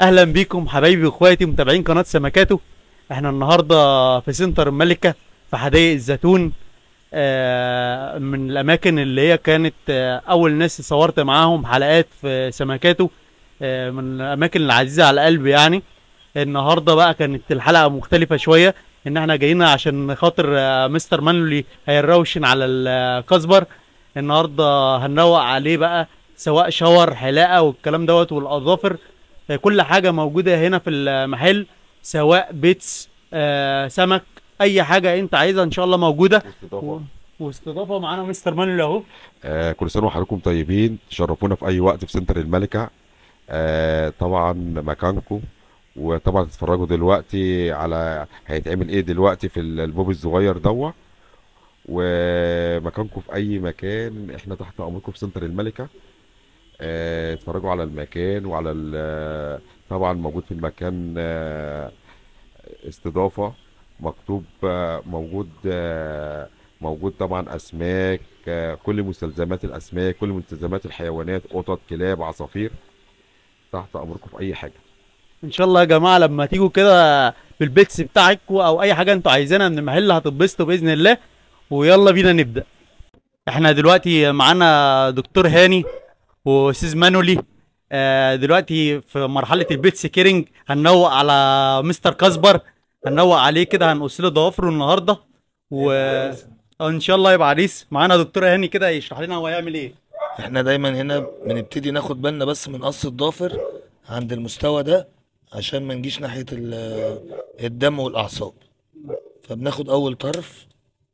اهلا بيكم حبايبي واخواتي متابعين قناه سمكاتو احنا النهارده في سنتر الملكه في حدائق الزيتون آه، من الاماكن اللي هي كانت آه، اول ناس صورت معاهم حلقات في سمكاتو آه، من الاماكن العزيزه على قلبي يعني النهارده بقى كانت الحلقه مختلفه شويه ان احنا جايين عشان خاطر آه، مستر مانولي هيروشن على الكاسبر النهارده هنروق عليه بقى سواء شاور حلاقه والكلام دوت والاظافر آه، كل حاجه موجوده هنا في المحل سواء بيتس آه، سمك اي حاجه انت عايزها ان شاء الله موجوده و... واستضافه معانا مستر مانولي اهو آه كل سنه وحضراتكم طيبين تشرفونا في اي وقت في سنتر الملكه آه طبعا مكانكم وطبعا تتفرجوا دلوقتي على هيتعمل ايه دلوقتي في ال- البوب الصغير دوا ومكانكم في اي مكان احنا تحت امركم في سنتر الملكه آه اتفرجوا على المكان وعلى ال- طبعا موجود في المكان آه استضافه مكتوب آه موجود آه موجود طبعا اسماك آه، كل مستلزمات الاسماك كل مستلزمات الحيوانات قطط كلاب عصافير تحت امركم في اي حاجه ان شاء الله يا جماعه لما تيجوا كده بالبيتس بتاعكم او اي حاجه انتوا عايزينها من المحل هتتبسطوا باذن الله ويلا بينا نبدا احنا دلوقتي معانا دكتور هاني واستاذ مانولي آه، دلوقتي في مرحله البيتس كيرنج هنروق على مستر كاسبر هنروق عليه كده هنقص له ضوافره النهارده و ان شاء الله يبقى عريس معانا دكتور هاني كده يشرح لنا هو هيعمل ايه احنا دايما هنا بنبتدي ناخد بالنا بس من قص الضافر عند المستوى ده عشان ما نجيش ناحية ال- الدم والأعصاب فبناخد أول طرف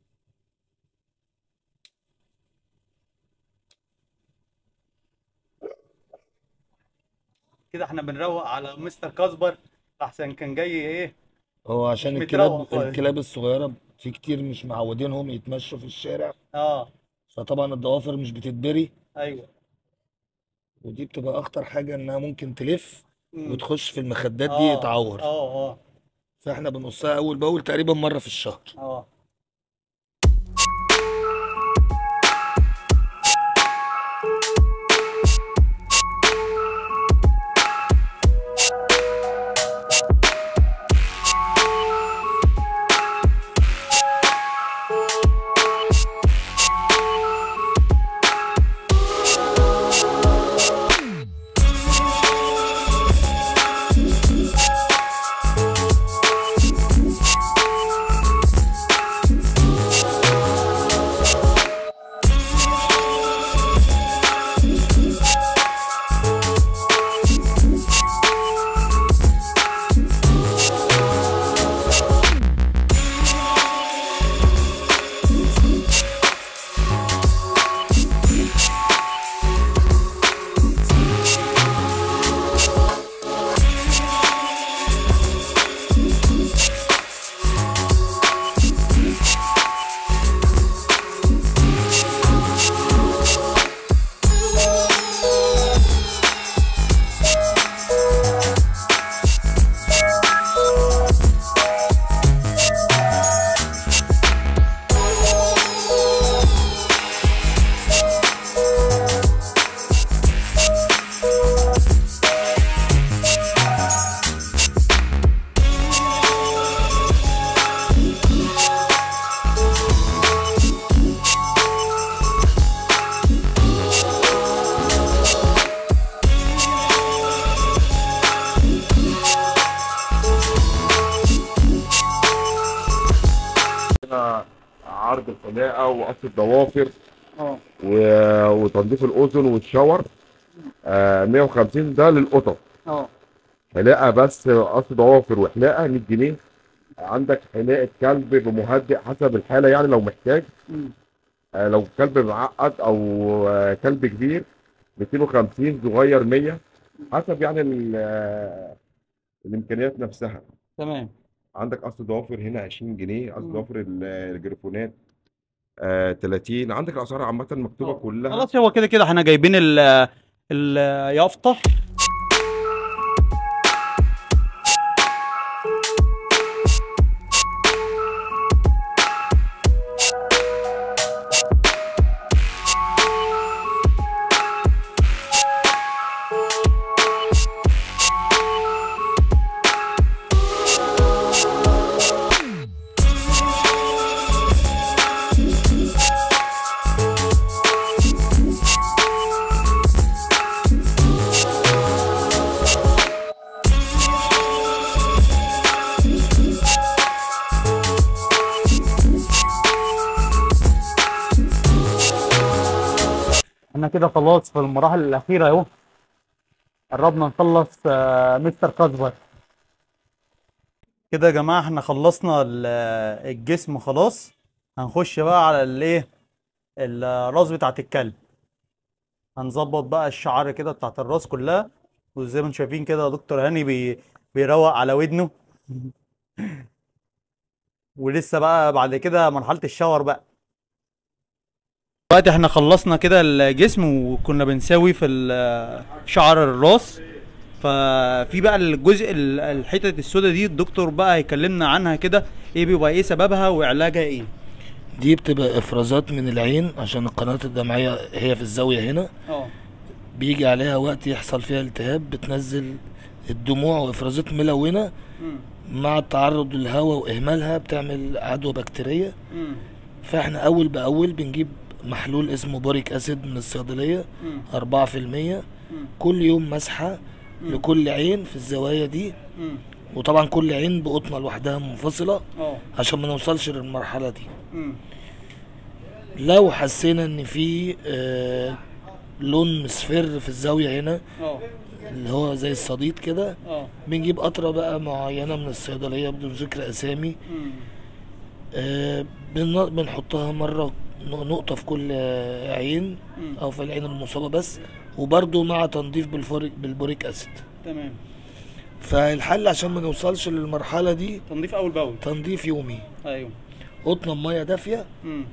كده احنا بنروق على مستر كاسبر احسن كان جاي ايه هو عشان مش الكلاب متروق خالص. الكلاب الصغيرة في كتير مش معودينهم يتمشوا في الشارع اه فطبعا الضوافر مش بتتبري ايوه ودي بتبقى أخطر حاجة إنها ممكن تلف مم. وتخش في المخدات دي آه، يتعور اه اه فاحنا بنقصها أول بأول تقريبا مرة في الشهر اه هنا عرض الحلاقه وقص الضوافر اه و- وتنظيف الاذن والشاور آه 150 ده للقطط اه حلاقه بس قص ضوافر وحلاقه 100 جنيه عندك حلاقه كلب بمهدئ حسب الحاله يعني لو محتاج مم. آه لو كلب معقد او آه كلب كبير 250 صغير 100 حسب يعني ال- آه، الامكانيات نفسها تمام عندك قص ضوافر هنا 20 جنيه قص مم. ضوافر ال- الجريفونات آه 30 عندك الاسعار عامه مكتوبه آه. كلها خلاص هو كده كده احنا جايبين ال اليافطه كده خلاص في المراحل الاخيره اهو قربنا نخلص آه، مستر كاسبر كده يا جماعه احنا خلصنا ال- الجسم خلاص هنخش بقى على الايه الراس بتاعت الكلب هنظبط بقى الشعر كده بتاعت الراس كلها وزي ما انتم شايفين كده دكتور هاني بي بيروق على ودنه ولسه بقى بعد كده مرحلة الشاور بقى دلوقتي احنا خلصنا كده الجسم وكنا بنساوي في ال- شعر الراس ففي بقى الجزء ال- الحتة السوداء دي الدكتور بقى هيكلمنا عنها كده ايه بيبقى ايه سببها وعلاجها ايه دي بتبقى افرازات من العين عشان القناة الدمعية هي في الزاوية هنا اه بيجي عليها وقت يحصل فيها التهاب بتنزل الدموع وافرازات ملونة مع التعرض للهواء واهمالها بتعمل عدوى بكتيرية فاحنا اول باول بنجيب محلول اسمه بوريك اسيد من الصيدلية أربعة في المية كل يوم مسحة لكل عين في الزوايا دي وطبعا كل عين بقطنة لوحدها منفصلة اه عشان ما نوصلش للمرحلة دي لو حسينا ان في آه لون مصفر في الزاوية هنا اه اللي هو زي الصديد كده اه بنجيب قطرة بقى معينة من الصيدلية بدون ذكر أسامي آه بن- بنحطها مرة ن- نقطة في كل آه، عين أو في العين المصابة بس وبرضو مع تنظيف بالفوريك بالبوريك أسيد تمام فالحل عشان ما نوصلش للمرحلة دي تنظيف اول باول تنظيف يومي ايوه قطنة بمية دافية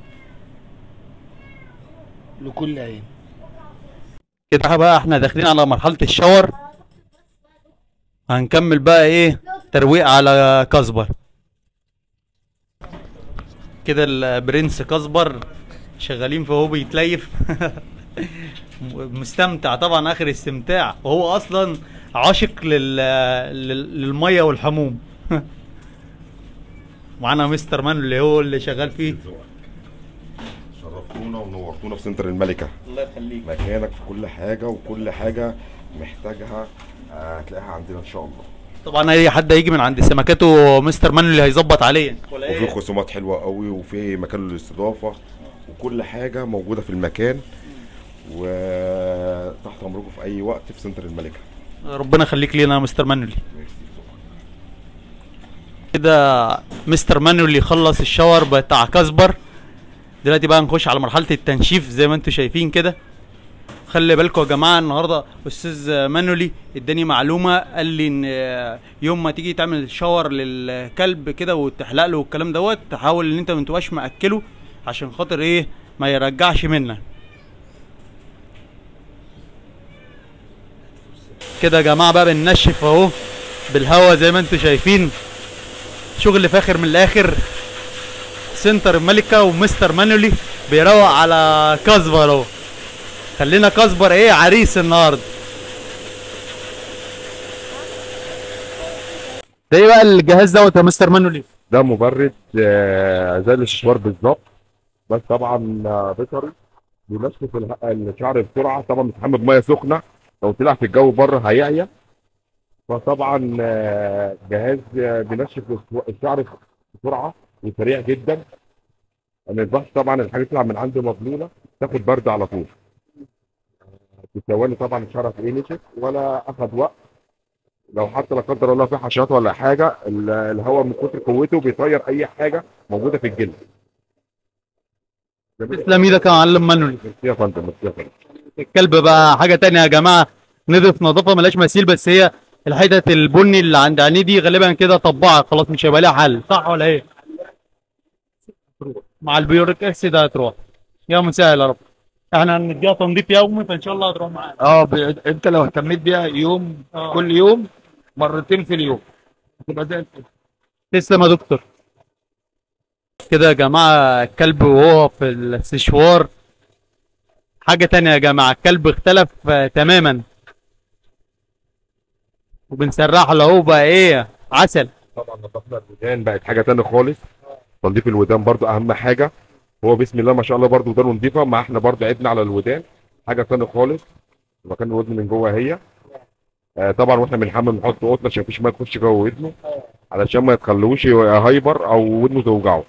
لكل عين كده بقى احنا داخلين على مرحلة الشاور هنكمل بقى ايه ترويق على كاسبر كده البرنس كاسبر شغالين فهو بيتليف مستمتع طبعا اخر استمتاع وهو اصلا عاشق لل... لل... للميه والحموم معانا مستر مان اللي هو اللي شغال فيه شرفتونا ونورتونا في سنتر الملكة الله يخليك مكانك في كل حاجة وكل حاجة محتاجها آه، هتلاقيها عندنا ان شاء الله طبعا اي حد هيجي من عند سمكته مستر مان اللي هيظبط عليه ولا وفي خصومات حلوة قوي وفي مكان للاستضافة وكل حاجة موجودة في المكان وتحت امركم في اي وقت في سنتر الملكة ربنا يخليك لينا يا مستر مانولي كده مستر مانولي خلص الشاور بتاع كاسبر دلوقتي بقى نخش على مرحلة التنشيف زي ما انتم شايفين كده خلي بالكم يا جماعة النهاردة استاذ مانولي اداني معلومة قال لي ان يوم ما تيجي تعمل شاور للكلب كده وتحلق له والكلام دوت تحاول ان انت ما تبقاش مأكله عشان خاطر ايه ما يرجعش منك كده يا جماعه بقى بننشف اهو بالهوا زي ما انتم شايفين شغل فاخر من الاخر سنتر الملكه ومستر مانولي بيروق على كاسبر اهو خلينا كاسبر ايه عريس النهارده ده ايه بقى الجهاز دوت يا مستر مانولي ده مبرد آه، زي الاستشوار بالظبط بس طبعا آه، بيطري بينشف الح- الشعر بسرعه طبعا متحمل بميه سخنه لو طلع في الجو بره هيعيا فطبعا آه، جهاز آه، بينشف الشعر بسرعه وسريع جدا ما ينفعش طبعا الحاجه تطلع من عنده مبلوله تاخد برد على طول في ثواني طبعا الشعر هتلاقيه نشف ولا اخد وقت لو حتى لا قدر الله في حشرات ولا حاجه ال- الهواء من كتر قوته بيطير اي حاجه موجوده في الجلد تسلم ايدك يا معلم مانولي ميرسي يا فندم ميرسي يا فندم الكلب بقى حاجه تانية يا جماعه نضف نظافه ملاش مثيل بس هي الحتت البني اللي عند عينيه دي غالبا كده طبعت خلاص مش هيبقى لها حل صح ولا ايه؟ مع البيوريك اسيد هتروح يا مسهل يا رب احنا هنديها تنظيف يومي فان شاء الله هتروح معانا اه ب... انت لو اهتميت بيها يوم آه. كل يوم مرتين في اليوم هتبقى زي الفل تسلم يا دكتور كده يا جماعه الكلب وهو في الاستشوار حاجه تانية يا جماعه الكلب اختلف آه، تماما وبنسرح له هو بقى ايه عسل طبعا نظفنا الودان بقت حاجه تانية خالص تنظيف الودان برضو اهم حاجه هو بسم الله ما شاء الله برضو ودانه نظيفه ما احنا برضو عدنا على الودان حاجه تانية خالص مكان الودن من جوه هي آه طبعا واحنا بنحمل نحط قطنه عشان مفيش ميه تخش جوه ودنه علشان ما يتخلوش يبقى هايبر او ودنه توجعه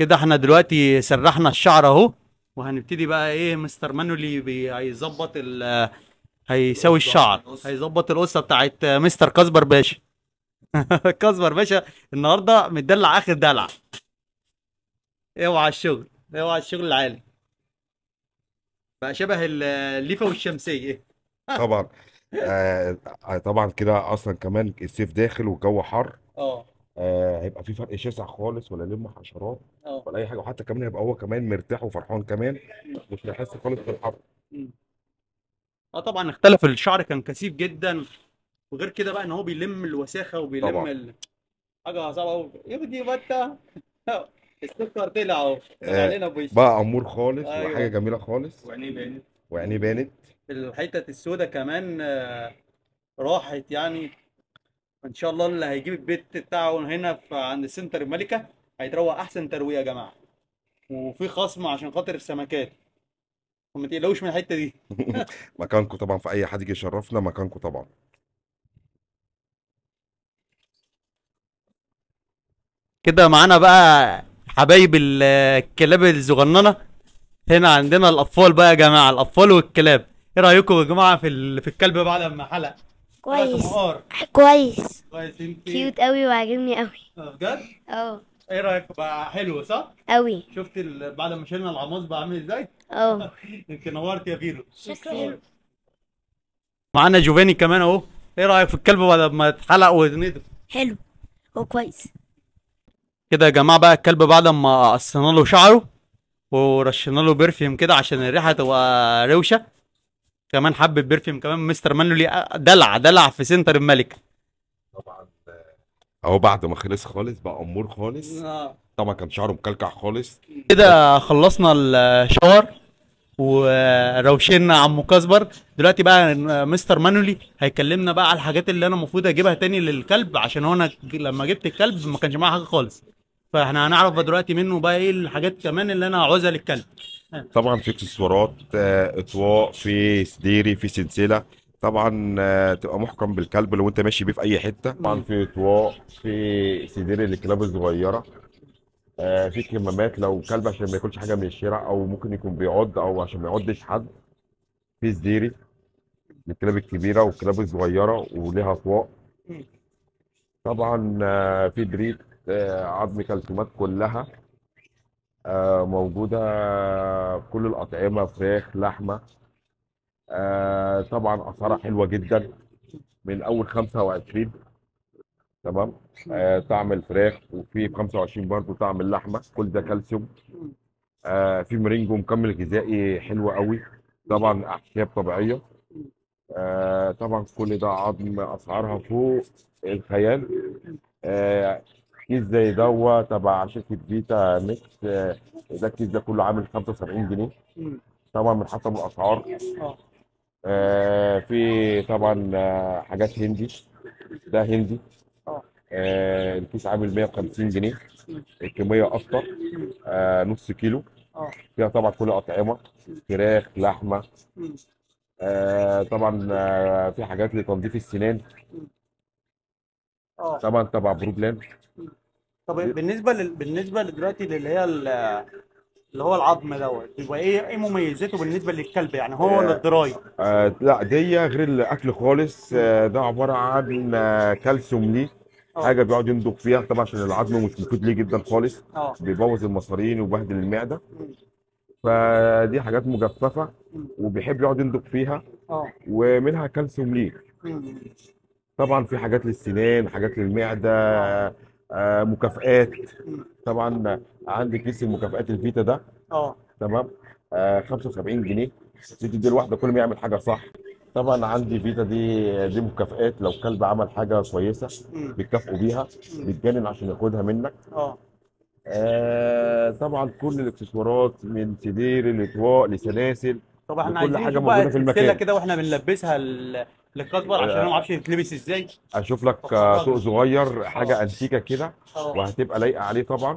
كده احنا دلوقتي سرحنا الشعر اهو وهنبتدي بقى ايه مستر مانولي بي- هيظبط ال هيساوي الشعر هيظبط القصه بتاعت مستر كاسبر باشا كاسبر باشا النهارده متدلع اخر دلع اوعى الشغل اوعى الشغل العالي بقى شبه ال- الليفه والشمسيه طبعا آه طبعا كده اصلا كمان الصيف داخل والجو حر اه آه هيبقى في فرق شاسع خالص ولا لم حشرات اه ولا اي حاجه وحتى كمان هيبقى هو كمان مرتاح وفرحان كمان مش هيحس خالص بالحر اه طبعا اختلف الشعر كان كثيف جدا وغير كده بقى ان هو بيلم الوساخه وبيلم طبعا. ال... حاجه صعبه قوي يبدي بطه السكر طلع اهو طلع آه، علينا بوش بقى امور خالص أيوة. وحاجه جميله خالص وعينيه بانت وعينيه بانت الحتة السوداء كمان آه، راحت يعني ان شاء الله اللي هيجيب البيت بتاعه هنا في عند سنتر الملكة هيتروق احسن تروية يا جماعة وفي خصم عشان خاطر السمكات وما تقلقوش من الحتة دي مكانكم طبعا في اي حد يجي يشرفنا مكانكم طبعا كده معانا بقى حبايب ال- الكلاب الصغننة هنا عندنا الاطفال بقى يا جماعة الاطفال والكلاب ايه رأيكم يا جماعة في ال... في الكلب بعد ما حلق كويس حلق كويس كويس انت كيوت قوي وعاجبني قوي آه، بجد اه ايه رأيك بقى حلو صح قوي شفت ال... بعد ما شلنا العماص بقى عامل ازاي اه انت نورت يا فيرو شكرا معانا جوفاني كمان اهو ايه رايك في الكلب بعد ما اتحلق ونضف حلو هو كويس كده يا جماعه بقى الكلب بعد ما قصينا له شعره ورشينا له برفيوم كده عشان الريحه تبقى روشه كمان حبه برفيوم كمان مستر مانولي دلع دلع في سنتر الملك طبعا اهو بعد ما خلص خالص بقى امور خالص طبعا كان شعره مكلكع خالص كده خلصنا الشاور وروشنا عمو كاسبر دلوقتي بقى مستر مانولي هيكلمنا بقى على الحاجات اللي انا المفروض اجيبها تاني للكلب عشان هو انا ج- لما جبت الكلب ما كانش معاه حاجه خالص فاحنا هنعرف بقى دلوقتي منه بقى ايه الحاجات كمان اللي انا عاوزها للكلب طبعا في اكسسوارات آه، اطواق في سديري في سلسله طبعا آه، تبقى محكم بالكلب لو انت ماشي بيه في اي حته طبعا في اطواق في سديري للكلاب الصغيره آه، في كمامات لو كلب عشان ما ياكلش حاجه من الشارع او ممكن يكون بيعض او عشان ما يعضش حد في سديري للكلاب الكبيره والكلاب الصغيره وليها اطواق طبعا آه، في بريد آه، عظم كالسيومات كلها آه، موجودة كل الأطعمة فراخ لحمة آه، طبعا أسعارها حلوة جدا من أول 25 تمام آه، طعم الفراخ وفي ب 25 برضه طعم اللحمة كل ده كالسيوم آه، في مرينجو مكمل غذائي حلو قوي طبعا أحشاب طبيعية آه، طبعا كل ده عظم أسعارها فوق الخيال آه، كيس زي دوا تبع شركة فيتا ميكس آه، ده الكيس ده كله عامل 75 جنيه طبعا من حسب الأسعار اه آه، في طبعا آه، حاجات هندي ده هندي اه آه، الكيس عامل 150 جنيه الكمية أكتر آه، نص كيلو اه فيها طبعا كل أطعمة فراخ لحمة آه، طبعا آه، في حاجات لتنظيف السنان اه طبعا تبع بروبلان طب بالنسبه لل... بالنسبه دلوقتي اللي هي ال- اللي هو العظم دوت يبقى ايه ايه مميزاته بالنسبه للكلب يعني هو ولا الدراي آه لا دي غير الاكل خالص آه ده عباره عن آه كالسيوم ليه اه. حاجه بيقعد يندق فيها طبعا عشان العظم مش مفيد ليه جدا خالص اه بيبوظ المصارين وبهدل المعده مم. فدي حاجات مجففه مم. وبيحب يقعد يندق فيها اه ومنها كالسيوم ليه مم. طبعا في حاجات للسنان حاجات للمعده آه مكافآت مم. طبعا عندي كيس المكافآت الفيتا ده اه تمام آه 75 جنيه تدي دي الواحده كل ما يعمل حاجه صح طبعا عندي فيتا دي دي مكافآت لو كلب عمل حاجه كويسه مم. بيكافئوا بيها بيتجنن عشان ياخدها منك اه آه طبعا كل الاكسسوارات من سدير لاطواق لسلاسل طب احنا وكل عايزين حاجة نشوف بقى موجودة في السلسله المكان. كده واحنا بنلبسها ل- للكاسبر عشان انا ما اعرفش تتلبس ازاي اشوف لك آه، طوق صغير حاجه انتيكه كده اه وهتبقى لايقه عليه طبعا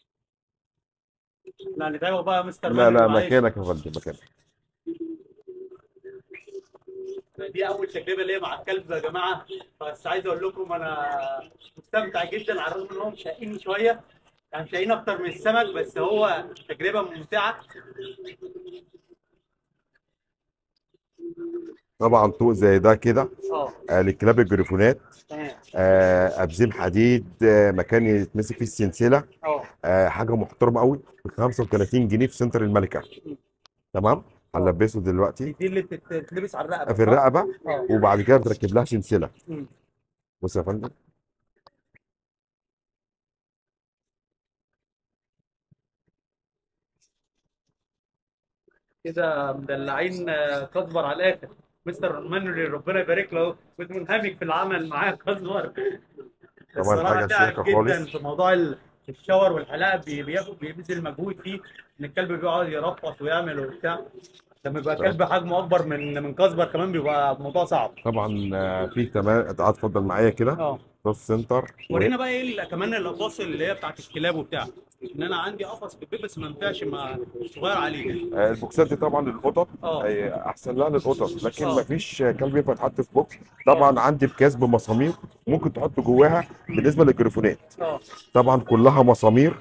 لا نتابع بقى مستر لا لا مانويل معلش. مكانك يا فندم مكانك دي اول تجربه ليا مع الكلب يا جماعه بس عايز اقول لكم انا مستمتع جدا على الرغم ان هو مشقيني شويه يعني مش لاقيين اكتر من السمك بس هو تجربه ممتعه طبعا طوق زي ده كده اه آه، للكلاب الجريفونات تمام آه، ابزيم حديد آه، مكان يتمسك فيه السلسله اه آه، حاجه محترمه قوي ب 35 جنيه في سنتر الملكه تمام هنلبسه دلوقتي دي اللي بتت- بتتلبس على الرقبه في صح؟ الرقبه اه وبعد كده بتركب لها سلسله مم. بص يا فندم كده مدلعين آه، كزبر على الاخر مستر مانولي ربنا يبارك له كنت منهمك في العمل معاه كزبر الصراحه حاجة تعب شيقة جدا خالص. في موضوع ال- الشاور والحلاقه بي- بياخد بيبذل مجهود فيه ان الكلب بيقعد يرفص ويعمل وبتاع لما يبقى كلب حجمه اكبر من من كزبر كمان بيبقى الموضوع صعب طبعا آه، في كمان تعال اتفضل معايا كده اه بص سنتر ورينا بقى ايه ال- كمان الاقفاص اللي هي بتاعت الكلاب وبتاع ان انا عندي قفص في البيت بس ما ينفعش ما صغير عليه آه، البوكسات دي طبعا للقطط اه. آه، احسن لها للقطط لكن اه. ما فيش كلب ينفع يتحط في بوكس طبعا عندي بكاس بمسامير ممكن تحط جواها بالنسبه للجريفونات اه طبعا كلها مسامير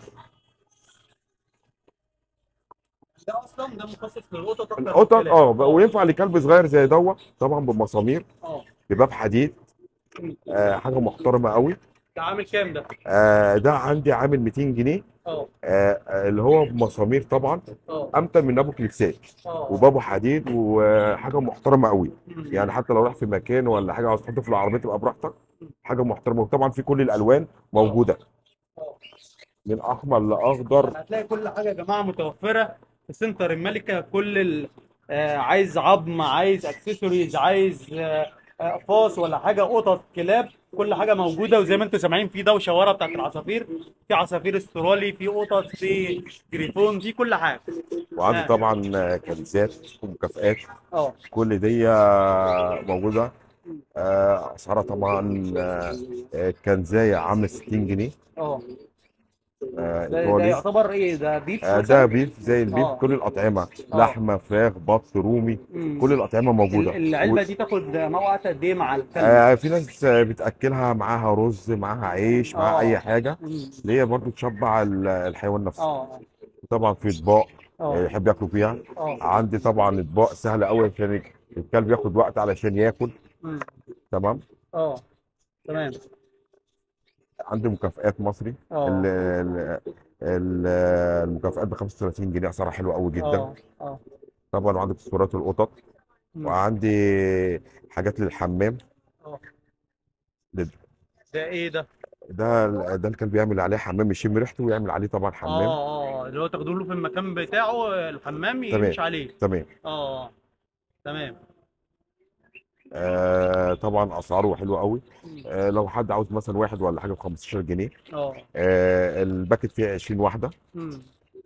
ده اصلا ده مخصص للقطط اكتر من القطط الكلاب. اه بقى وينفع لكلب صغير زي دوت طبعا بمسامير اه بباب حديد آه حاجه محترمه قوي ده عامل كام ده؟ آه ده عندي عامل 200 جنيه اه آه آه، اللي هو بمسامير طبعا اه امتن من ابو كليكسات اه وبابه حديد وحاجه محترمه قوي مم. يعني حتى لو رايح في مكان ولا حاجه عاوز تحطه في العربيه تبقى براحتك حاجه محترمه وطبعا في كل الالوان موجوده اه. من احمر لاخضر هتلاقي كل حاجه يا جماعه متوفره في سنتر الملكه كل ال... آه عايز عظم عايز اكسسوارز عايز آه آه، اقفاص ولا حاجه قطط كلاب كل حاجه موجوده وزي ما انتم سامعين في دوشه ورا بتاعت العصافير في عصافير استرالي في قطط في جريفون في كل حاجه وعندي آه. طبعا آه، كنزات ومكافآت اه كل دي آه، موجوده آه، اسعارها طبعا آه، آه، كنزايه عامله 60 جنيه اه آه، ده, ده ايطالي يعتبر ايه ده بيف آه، مثلاً؟ ده بيف زي البيف آه. كل الاطعمه آه. لحمه فراخ بط رومي مم. كل الاطعمه موجوده ال- العلبه و- دي تاخد موقت قد ايه مع الكلب؟ آه، في ناس آه، بتاكلها معاها رز معاها عيش معاها آه. اي حاجه مم. اللي هي برضو تشبع ال- الحيوان نفسه اه طبعا في اطباق آه، اه يحب ياكلوا فيها اه عندي طبعا اطباق سهله قوي عشان الكلب ياخد وقت علشان ياكل مم. تمام اه تمام عندي مكافآت مصري اه ال- ال- ال- المكافآت ب 35 جنيه اسعارها حلوه قوي جدا اه اه طبعا وعندي اكسسوارات القطط مم. وعندي حاجات للحمام اه لل- ده ايه ده؟ ده ده الكلب يعمل عليه حمام يشم ريحته ويعمل عليه طبعا حمام اه اه اللي هو تاخدوا له في المكان بتاعه الحمام تمام. يمشي عليه تمام اه تمام آه طبعا اسعاره حلوه قوي مم. آه لو حد عاوز مثلا واحد ولا حاجه ب 15 جنيه اه آه الباكت فيه 20 واحده مم.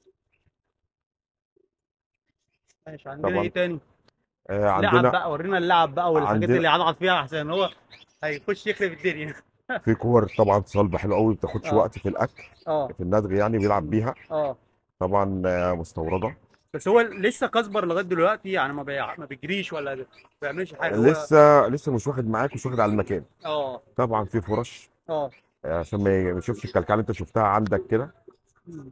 ماشي عندنا طبعا ايه تاني؟ آه لعب عندنا بقى ورينا اللعب بقى والحاجات عندنا- اللي يعضعض فيها عشان هو هيخش يخرب الدنيا في كور طبعا صلبه حلوه قوي ما بتاخدش آه. وقت في الاكل اه في الندغ يعني بيلعب بيها اه طبعا آه، مستورده بس هو لسه كسبر لغايه دلوقتي يعني ما بيع... ما بيجريش ولا ما بيعملش حاجه هو لسه لسه مش واخد معاك مش واخد على المكان اه طبعا في فرش اه آه، عشان ما ما يشوفش الكلكعه اللي انت شفتها عندك كده مم.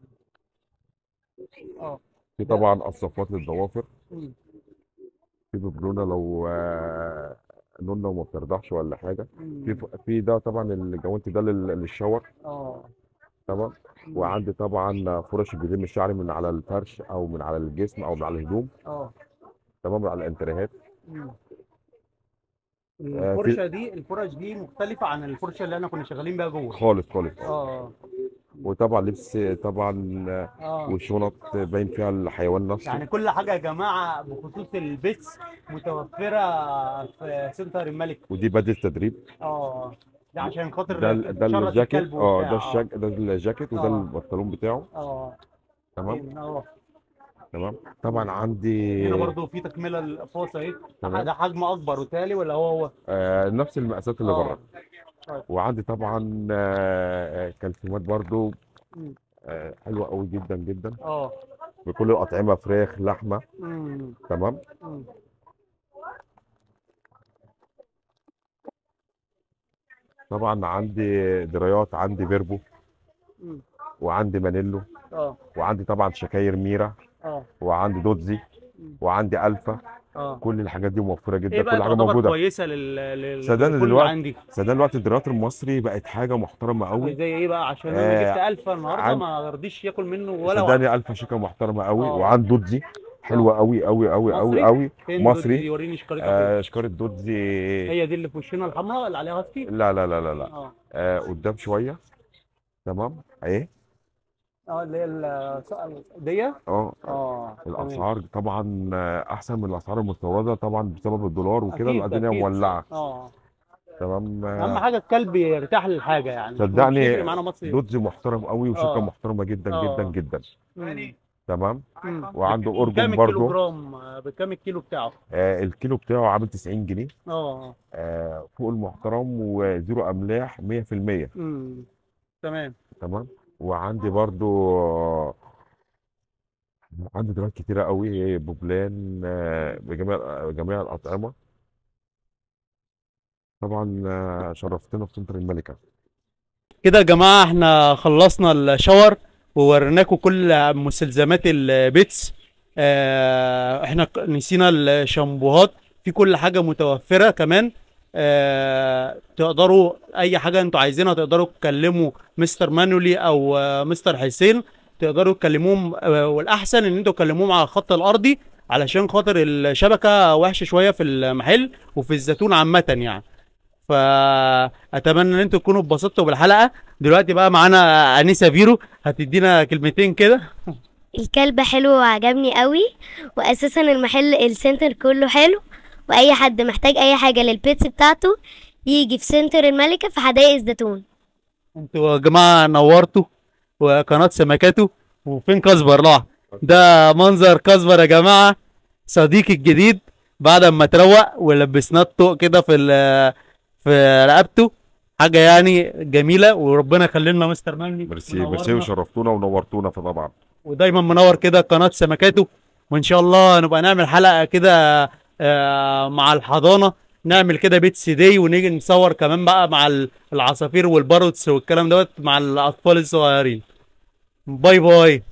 اه في طبعا قصافات للضوافر مم. في ببلونه لو آه، نونه وما بترضعش ولا حاجه في مم. في ده طبعا الجوانتي ده لل- للشاور اه تمام وعندي طبعا فرش بيلم الشعر من على الفرش او من على الجسم او من على الهدوم اه تمام على الانتريهات مم. آه، في- الفرشه دي الفرش دي مختلفه عن الفرشه اللي احنا كنا شغالين بيها جوه خالص خالص اه وطبعا لبس طبعا آه، اه وشنط باين فيها الحيوان نفسه يعني كل حاجه يا جماعه بخصوص البيتس متوفره في سنتر الملك ودي بدله تدريب اه ده عشان خاطر ده ال- ده تشرس الجاكيت الكلب اه وبتاع. ده الشاك ده الجاكيت وده آه. البنطلون بتاعه اه تمام اه تمام طبعا عندي هنا برضو في تكمله الاقفاص اهي تمام. ده حجم اكبر وتالي ولا هو هو آه نفس المقاسات اللي آه. بره طيب. وعندي طبعا آه آه، كالسيومات برضو مم. آه حلوه قوي جدا جدا اه بكل الاطعمه فراخ لحمه مم. تمام مم. طبعا عندي درايات عندي بيربو مم. وعندي مانيلو اه وعندي طبعا شكاير ميرا اه وعندي دوتزي وعندي الفا اه كل الحاجات دي موفره جدا ايه بقى كل حاجه تعتبر موجوده كويسه لل لل صدقني للكل دلوقتي- عندي صدقني الوقت الدراسي المصري بقت حاجه محترمه قوي زي ايه بقى عشان آه، انا جبت الفا النهارده عن- ما رضيش ياكل منه ولا واحد صدقني الفا شيكه محترمه قوي آه. وعندي دوتزي حلوه قوي قوي قوي قوي مصري؟ قوي فين مصري. دول دي؟ وريني شكارتها فين آه شكاره دوتزي هي دي اللي في وشنا الحمراء اللي عليها هاسكي لا لا لا لا لا اه آه قدام شويه تمام ايه اه اللي هي ال- دي اه اه تمام. الاسعار طبعا آه، احسن من الاسعار المستورده طبعا بسبب الدولار وكده أكيد، الدنيا أكيد. مولعه اه تمام اهم آه، حاجه الكلب يرتاح للحاجه يعني مش صدقني يفرق معانا مصري دوتزي محترم قوي وشركه آه. محترمه جدا آه. جدا جدا مم. تمام مم. وعنده بكام اورجون الكيلو برضو جرام آه، بكام الكيلو بتاعه آه الكيلو بتاعه عامل 90 جنيه اه آه فوق المحترم وزيرو املاح 100% امم تمام تمام وعندي برضو آه، عندي دراج كتيرة قوي بوبلان آه، بجميع جميع الأطعمة طبعا آه، شرفتنا في سنتر الملكة كده يا جماعة احنا خلصنا الشاور ووريناكم كل مستلزمات البيتس اه احنا ك- نسينا الشامبوهات في كل حاجة متوفرة كمان اه تقدروا اي حاجة انتوا عايزينها تقدروا تكلموا مستر مانولي او آه، مستر حسين تقدروا تكلموهم آه، والاحسن ان انتوا تكلموهم على الخط الارضي علشان خاطر الشبكة وحشة شوية في المحل وفي الزيتون عامة يعني فاتمنى ان انتوا تكونوا اتبسطتوا بالحلقه دلوقتي بقى معانا انيسه فيرو هتدينا كلمتين كده الكلب حلو وعجبني قوي واساسا المحل السنتر كله حلو واي حد محتاج اي حاجه للبيتس بتاعته يجي في سنتر الملكه في حدائق الزيتون انتوا يا جماعه نورتوا وقناه سمكاتو وفين كاسبر لا ده منظر كاسبر يا جماعه صديقي الجديد بعد ما تروق ولبسناه الطوق كده في ال- في رقبته حاجه يعني جميله وربنا يخلي لنا مستر مجدي ميرسي ميرسي منورنا. وشرفتونا ونورتونا فطبعا ودايما منور كده قناه سمكاته وان شاء الله نبقى نعمل حلقه كده آه، مع الحضانه نعمل كده بيتس داي ونيجي نصور كمان بقى مع ال- العصافير والباروتس والكلام دوت مع الاطفال الصغيرين باي باي